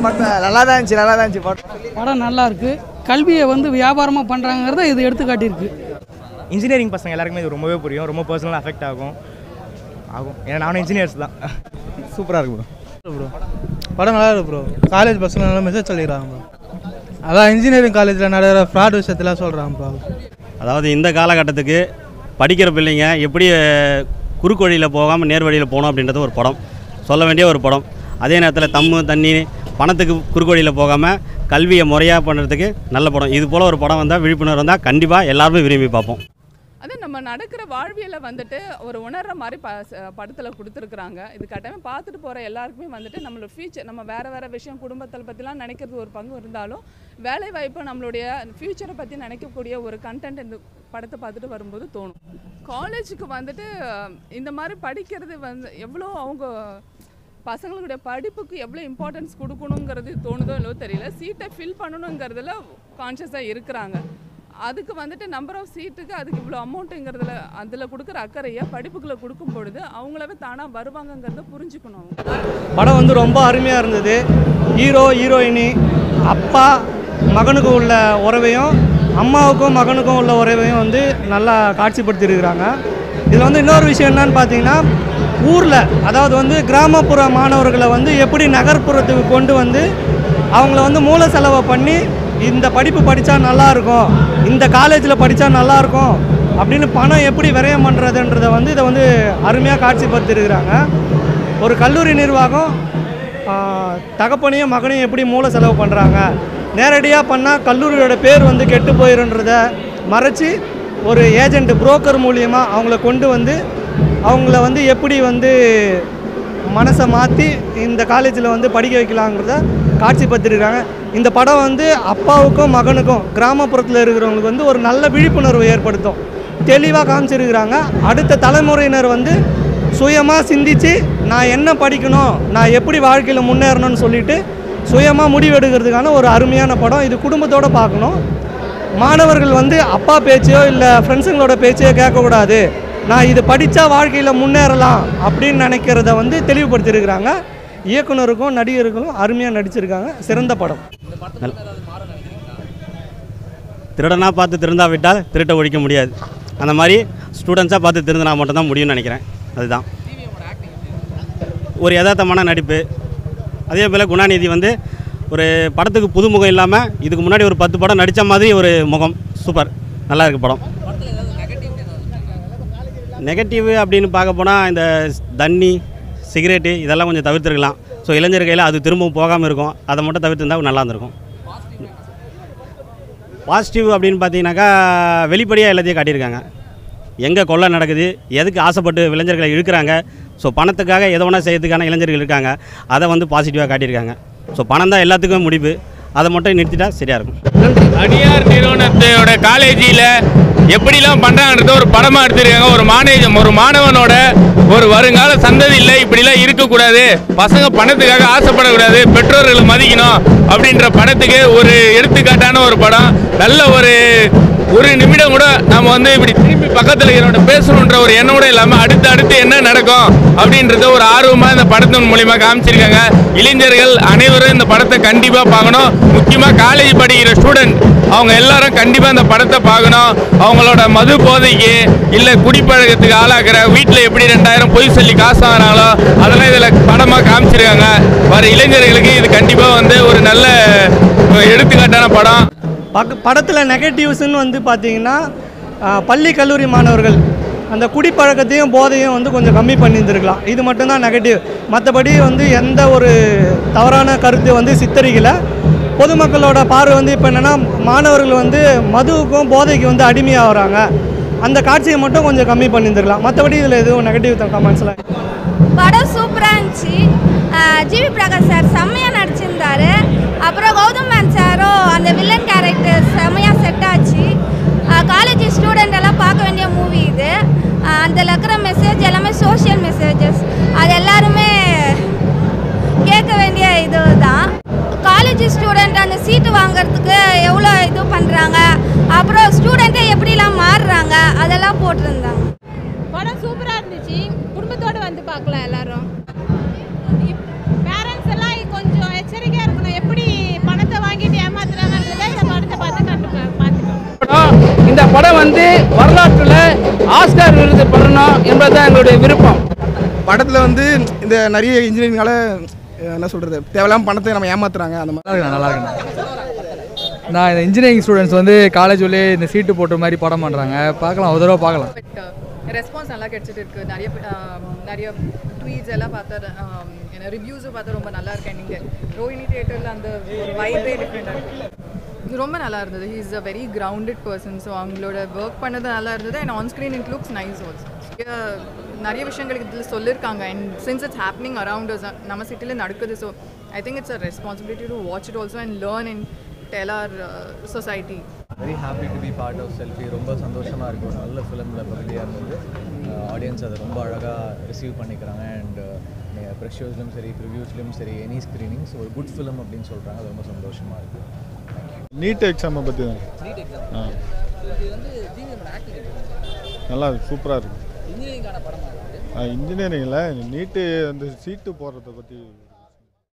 நல்லா தான் இருந்துச்சு நல்லா தான் இருந்துச்சு படம் படம் நல்லா இருக்கு கல்வியை வந்து வியாபாரமாக பண்ணுறாங்கிறத இது எடுத்து காட்டியிருக்கு இன்ஜினியரிங் பசங்க எல்லாருக்குமே இது ரொம்பவே புரியும் ரொம்ப பர்சனலாக அஃபெக்ட் ஆகும் ஆகும் ஏன்னா நானும் இன்ஜினியர்ஸ் தான் சூப்பராக இருக்கும் ப்ரோ படம் நல்லா இருக்கு ப்ரோ காலேஜ் பசங்க நல்லா மெசேஜ் சொல்லிடுறாங்க ப்ரோ அதான் இன்ஜினியரிங் காலேஜில் நடக்கிற ஃப்ராட் விஷயத்தெல்லாம் சொல்கிறாங்க ப்ரோ அதாவது இந்த காலகட்டத்துக்கு படிக்கிற பிள்ளைங்க எப்படி அஹ், குறுக்கு வழியில் போகாமல் நேர் வழியில் போகணும் அப்படின்றது ஒரு படம் சொல்ல வேண்டிய ஒரு படம் அதே நேரத்தில் தம்மு தண்ணி பணத்துக்கு குறுக்கு வழியில் போகாமல் கல்வியை முறையாக பண்ணுறதுக்கு நல்ல படம் இது போல் ஒரு படம் வந்தால் விழிப்புணர்வு வந்தால் கண்டிப்பாக எல்லாருமே விரும்பி பார்ப்போம் அது நம்ம நடக்கிற வாழ்வியலை வந்துட்டு ஒரு உணர்ற மாதிரி ப படத்தில் கொடுத்துருக்குறாங்க இது கட்டாயமாக பார்த்துட்டு போகிற எல்லாருக்குமே வந்துட்டு நம்மளோட ஃபியூச்சர் நம்ம வேறு வேறு விஷயம் குடும்பத்தில் பற்றிலாம் நினைக்கிறது ஒரு பங்கு இருந்தாலும் வேலை வாய்ப்பு நம்மளுடைய ஃப்யூச்சரை பற்றி நினைக்கக்கூடிய ஒரு கண்டென்ட் இந்த படத்தை பார்த்துட்டு வரும்போது தோணும் காலேஜுக்கு வந்துட்டு இந்த மாதிரி படிக்கிறது வந்து எவ்வளோ அவங்க பசங்களுடைய படிப்புக்கு எவ்வளோ இம்பார்ட்டன்ஸ் கொடுக்கணுங்கிறது தோணுதோ இல்லவோ தெரியல சீட்டை ஃபில் பண்ணணுங்கிறதுல கான்ஷியஸாக இருக்கிறாங்க அதுக்கு வந்துட்டு நம்பர் ஆஃப் சீட்டுக்கு அதுக்கு இவ்வளோ அமௌண்ட்டுங்கிறதுல அதில் கொடுக்குற அக்கறையை படிப்புக்குள்ளே கொடுக்கும் பொழுது அவங்களாவே தானாக வருவாங்கங்கிறத புரிஞ்சுக்கணும் அவங்க படம் வந்து ரொம்ப அருமையாக இருந்தது ஹீரோ ஹீரோயினி அப்பா மகனுக்கு உள்ள உறவையும் அம்மாவுக்கும் மகனுக்கும் உள்ள உறவையும் வந்து நல்லா காட்சிப்படுத்தியிருக்கிறாங்க இதில் வந்து இன்னொரு விஷயம் என்னன்னு பார்த்தீங்கன்னா ஊரில் அதாவது வந்து கிராமப்புற மாணவர்களை வந்து எப்படி நகர்ப்புறத்துக்கு கொண்டு வந்து அவங்கள வந்து மூல செலவை பண்ணி இந்த படிப்பு படித்தா நல்லாயிருக்கும் இந்த காலேஜில் படித்தா நல்லாயிருக்கும் அப்படின்னு பணம் எப்படி விரயம் பண்ணுறதுன்றதை வந்து இதை வந்து அருமையாக காட்சிப்படுத்தியிருக்கிறாங்க ஒரு கல்லூரி நிர்வாகம் ஆஹ், தகப்பனையும் மகனையும் எப்படி மூல செலவு பண்ணுறாங்க நேரடியாக பண்ணால் கல்லூரியோட பேர் வந்து கெட்டு போயிருன்றத மறைச்சி ஒரு ஏஜெண்ட் புரோக்கர் மூலியமாக அவங்கள கொண்டு வந்து அவங்கள வந்து எப்படி வந்து மனசை மாற்றி இந்த காலேஜில் வந்து படிக்க வைக்கலாங்கிறத காட்சிப்படுத்திருக்காங்க இந்த படம் வந்து அப்பாவுக்கும் மகனுக்கும் கிராமப்புறத்தில் இருக்கிறவங்களுக்கு வந்து ஒரு நல்ல விழிப்புணர்வு ஏற்படுத்தும் தெளிவாக காமிச்சிருக்கிறாங்க அடுத்த தலைமுறையினர் வந்து சுயமாக சிந்திச்சு நான் என்ன படிக்கணும் நான் எப்படி வாழ்க்கையில் முன்னேறணும்னு சொல்லிட்டு சுயமாக முடிவெடுக்கிறதுக்கான ஒரு அருமையான படம் இது குடும்பத்தோடு பார்க்கணும் மாணவர்கள் வந்து அப்பா பேச்சையோ இல்லை ஃப்ரெண்ட்ஸுங்களோட பேச்சையோ கேட்கக்கூடாது நான் இது படித்தா வாழ்க்கையில் முன்னேறலாம் அப்படின்னு நினைக்கிறத வந்து தெளிவுபடுத்தியிருக்கிறாங்க இயக்குனருக்கும் நடிகருக்கும் அருமையாக நடிச்சிருக்காங்க சிறந்த படம் திருடனாக பார்த்து திருந்தாவிட்டால் திருட்ட ஒழிக்க முடியாது அந்த மாதிரி ஸ்டூடெண்ட்ஸாக பார்த்து திருந்தினா மட்டும்தான் முடியும்னு நினைக்கிறேன் அதுதான் ஒரு யதார்த்தமான நடிப்பு அதே போல் குணாநிதி வந்து ஒரு படத்துக்கு புதுமுகம் இல்லாமல் இதுக்கு முன்னாடி ஒரு பத்து படம் நடித்த மாதிரி ஒரு முகம் சூப்பர் நல்லா இருக்கு படம் நெகட்டிவ் அப்படின்னு பார்க்க போனால் இந்த தண்ணி சிகரெட்டு இதெல்லாம் கொஞ்சம் தவிர்த்துருக்கலாம் ஸோ இளைஞர் கையில் அது திரும்பவும் போகாமல் இருக்கும் அதை மட்டும் தவிர்த்துருந்தா நல்லா இருந்திருக்கும் பாசிட்டிவ் அப்படின்னு பார்த்தீங்கன்னாக்கா வெளிப்படையாக எல்லாத்தையும் காட்டியிருக்காங்க எங்கே கொள்ளை நடக்குது எதுக்கு ஆசைப்பட்டு இளைஞர்களை இழுக்கிறாங்க ஸோ பணத்துக்காக எதை வேணால் செய்யறதுக்கான இளைஞர்கள் இருக்காங்க அதை வந்து பாசிட்டிவாக காட்டியிருக்காங்க ஸோ பணம் தான் எல்லாத்துக்கும் முடிவு அதை மட்டும் நிறுத்திட்டா சரியாக இருக்கும் அடியார் நிறுவனத்தோட காலேஜில் எப்படிலாம் பண்ணுறாங்கன்றத ஒரு படமாக எடுத்திருக்காங்க ஒரு மாணேஜம் ஒரு மாணவனோட ஒரு வருங்கால சந்ததியில் இப்படிலாம் இருக்கக்கூடாது பசங்க பணத்துக்காக ஆசைப்படக்கூடாது பெற்றோர்களை மதிக்கணும் அப்படின்ற படத்துக்கு ஒரு எடுத்துக்காட்டான ஒரு படம் நல்ல ஒரு ஒரு நிமிடம் கூட நம்ம வந்து இப்படி திரும்பி பக்கத்தில் இருக்கிறவங்க பேசணுன்ற ஒரு எண்ணம் கூட இல்லாமல் அடுத்து அடுத்து என்ன நடக்கும் அப்படின்றத ஒரு ஆர்வமாக இந்த படத்தின் மூலியமாக காமிச்சிருக்காங்க இளைஞர்கள் அனைவரும் இந்த படத்தை கண்டிப்பாக பார்க்கணும் முக்கியமாக காலேஜ் படிக்கிற ஸ்டூடெண்ட் அவங்க எல்லாரும் கண்டிப்பாக இந்த படத்தை பார்க்கணும் அவங்களோட மது போதைக்கு இல்லை குடிப்பழக்கத்துக்கு ஆளாக்குற வீட்டில் எப்படி ரெண்டாயிரம் பொய் சொல்லி காசு வாங்குறாங்களோ அதெல்லாம் இதில் படமாக காமிச்சிருக்காங்க வர இளைஞர்களுக்கு இது கண்டிப்பாக வந்து ஒரு நல்ல எடுத்துக்காட்டான படம் பக்க படத்தில் நெகட்டிவ்ஸ்னு வந்து பார்த்தீங்கன்னா ஆஹ், பள்ளி கல்லூரி மாணவர்கள் அந்த குடிப்பழக்கத்தையும் போதையும் வந்து கொஞ்சம் கம்மி பண்ணியிருந்துருக்கலாம் இது மட்டும்தான் நெகட்டிவ் மற்றபடி வந்து எந்த ஒரு தவறான கருத்து வந்து சித்தரிக்கலை பொதுமக்களோட பார்வை வந்து இப்போ என்னென்னா மாணவர்கள் வந்து மதுவுக்கும் போதைக்கு வந்து அடிமையாகிறாங்க அந்த காட்சியை மட்டும் கொஞ்சம் கம்மி பண்ணியிருந்துருக்கலாம் மற்றபடி இதில் எதுவும் நெகட்டிவ் கமெண்ட்ஸ்லாம் படம் சூப்பராக இருந்துச்சு ஆஹ் ஜிவி பிரகாஷ் சார் செம்மையாக நடிச்சிருந்தாரு அப்புறம் கௌதம் மேன் சாரும் அந்த வில்லன் கேரக்டர் செம்மையாக செட் ஆச்சு காலேஜ் ஸ்டூடெண்ட் எல்லாம் பார்க்க வேண்டிய மூவி இது ஆஹ் அதில் இருக்கிற மெசேஜ் எல்லாமே சோஷியல் மெசேஜஸ் அது எல்லாருமே கேட்க வேண்டிய இது தான் காலேஜ் ஸ்டூடெண்ட் அந்த சீட்டு வாங்குறதுக்கு எவ்வளோ இது பண்ணுறாங்க அப்புறம் ஸ்டூடெண்ட்டே எப்படிலாம் மாறுறாங்க அதெல்லாம் போட்டிருந்தாங்க படம் சூப்பராக இருந்துச்சு குடும்பத்தோடு வந்து பார்க்கலாம் எல்லாரும் பேரண்ட்ஸ் எல்லாம் கொஞ்சம் எச்சரிக்கையாக இருக்கணும் படம் வந்து வரலாற்றில் ஆஸ்கார் விருது பெறணும் என்பதுதான் எங்களுடைய விருப்பம் படத்தில் வந்து இந்த நிறைய இன்ஜினியரிங்னால என்ன சொல்கிறது தேவையில்லாம பணத்தை நம்ம ஏமாத்துறாங்க அந்த மாதிரி நல்லா இருக்குண்ணா நான் இந்த இன்ஜினியரிங் ஸ்டூடெண்ட்ஸ் வந்து காலேஜ் உள்ளே இந்த சீட்டு போட்ட மாதிரி படம் பண்ணுறாங்க பார்க்கலாம் ஒரு தடவை பார்க்கலாம் ரெஸ்பான்ஸ் நல்லா கிடைச்சிட்டு இருக்கு நிறைய பே- ஆம், நிறைய ட்வீட்ஸ் எல்லாம் பார்த்தா ஆம், என்ன ரிவ்யூஸும் பார்த்தா ரொம்ப நல்லா இருக்கேன் நீங்கள் ரோஹிணி தியேட்டரில் அந்த வைபே டிஃப்ரெண்டாக இருக்கு ரொம்ப நல்லா இருந்தது he is a very grounded person so அவங்களோட ஒர்க் பண்ணது நல்லா இருந்தது and on screen it looks nice also நிறைய விஷயங்களுக்கு இதில் சொல்லியிருக்காங்க and since it's happening around நம்ம சிட்டியில் நடக்குது so I think it's a responsibility to watch it also and learn and tell our society very happy to be part of Selfie ரொம்ப சந்தோஷமாக இருக்குது ஒரு நல்ல ஃபிலிமில் பகுதியாக இருந்தது ஆடியன்ஸ் அதை ரொம்ப அழகாக ரிசீவ் பண்ணிக்கிறாங்க அண்ட் ப்ரெஷ் ஷோஸ்லையும் சரி ப்ரிவ்யூஸ்லையும் சரி எனி ஸ்க்ரீனிங்ஸ் ஒரு குட் ஃபிலிம் அப்படின்னு சொல்கிறாங்க அது ரொம்ப சந்தோஷமாக இருக்குது நீட் எக்ஸாமை பற்றி தான் ஆ நல்லா சூப்பராக இருக்கு இன்ஜினியரிங்கில் நீட்டு அந்த சீட்டு போடுறத பற்றி